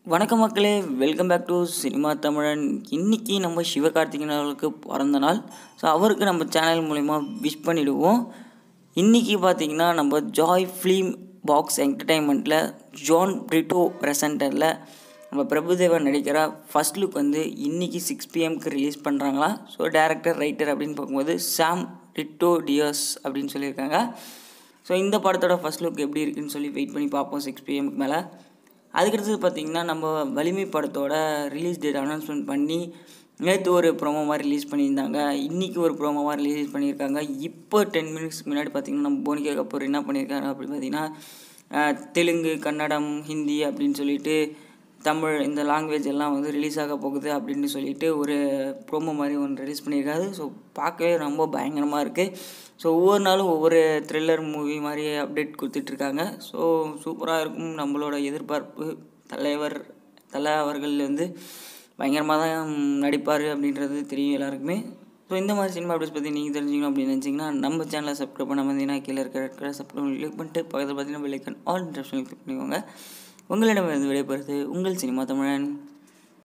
வணக்கம் மக்களே welcome back to cinema தமிழன் இன்றைக்கி நம்ம சிவகார்த்திகேயன் அவர்களுக்கு பிறந்த நாள் ஸோ அவருக்கு நம்ம சேனல் மூலிமா விஷ் பண்ணிவிடுவோம் இன்றைக்கி பார்த்தீங்கன்னா நம்ம ஜாய் ஃபிலிம் பாக்ஸ் என்டர்டைன்மெண்ட்டில் ஜான் பிரிட்டோ ப்ரெசன்டரில் நம்ம பிரபுதேவன் நடிக்கிற ஃபர்ஸ்ட் லுக் வந்து இன்றைக்கி சிக்ஸ் பிஎம்க்கு ரிலீஸ் பண்ணுறாங்களா ஸோ டேரக்டர் ரைட்டர் அப்படின்னு பார்க்கும்போது சாம் ரிட்டோ டியர்ஸ் அப்படின்னு சொல்லியிருக்காங்க ஸோ இந்த படத்தோட ஃபர்ஸ்ட் லுக் எப்படி இருக்குன்னு சொல்லி வெயிட் பண்ணி பார்ப்போம் சிக்ஸ் பிஎம்க்கு மேலே அதுக்கடுத்தது பார்த்திங்கன்னா நம்ம வலிமை படத்தோட ரிலீஸ் டேட் அனௌன்ஸ்மெண்ட் பண்ணி நேற்று ஒரு ப்ரோமோ மாதிரி ரிலீஸ் பண்ணியிருந்தாங்க இன்றைக்கி ஒரு ப்ரோமோ மாதிரி ரிலீஸ் பண்ணியிருக்காங்க இப்போ டென் மினிட்ஸ்க்கு முன்னாடி பார்த்திங்கன்னா நம்ம போனிகா கபூர் என்ன பண்ணியிருக்காங்க அப்படின்னு பார்த்தீங்கன்னா அஹ், தெலுங்கு கன்னடம் ஹிந்தி அப்படின்னு சொல்லிட்டு தமிழ் இந்த லாங்குவேஜ் எல்லாம் வந்து ரிலீஸ் ஆக போகுது அப்படின்னு சொல்லிட்டு ஒரு ப்ரோமோ மாதிரி ஒன்று ரிலீஸ் பண்ணியிருக்காரு ஸோ பார்க்கவே ரொம்ப பயங்கரமாக இருக்குது ஸோ ஒவ்வொரு நாளும் ஒவ்வொரு த்ரில்லர் மூவி மாதிரி அப்டேட் கொடுத்துட்ருக்காங்க ஸோ சூப்பராக இருக்கும் நம்மளோட எதிர்பார்ப்பு தலைவர் தலை அவர்கள் வந்து பயங்கரமாக தான் நடிப்பார் அப்படின்றது தெரியும் எல்லாருக்குமே ஸோ இந்த மாதிரி சினிமா அப்டேட்ஸ் பற்றி நீங்கள் தெரிஞ்சுக்கணும் அப்படின்னு நினச்சிங்கன்னா நம்ம சேனலை சப்ஸ்கிரைப் பண்ண வந்தீங்கன்னா கீழே இருக்கிற சப்ஸ்கிரைப் கிளிக் பண்ணிட்டு பக்கத்தில் பார்த்தீங்கன்னா பெல்லைக்கன் ஆல் இன்ட்ரெஸ்ட் கிளிக் பண்ணிக்கோங்க உங்களிடம் விடைபெறுது உங்கள் சினிமா தமிழன்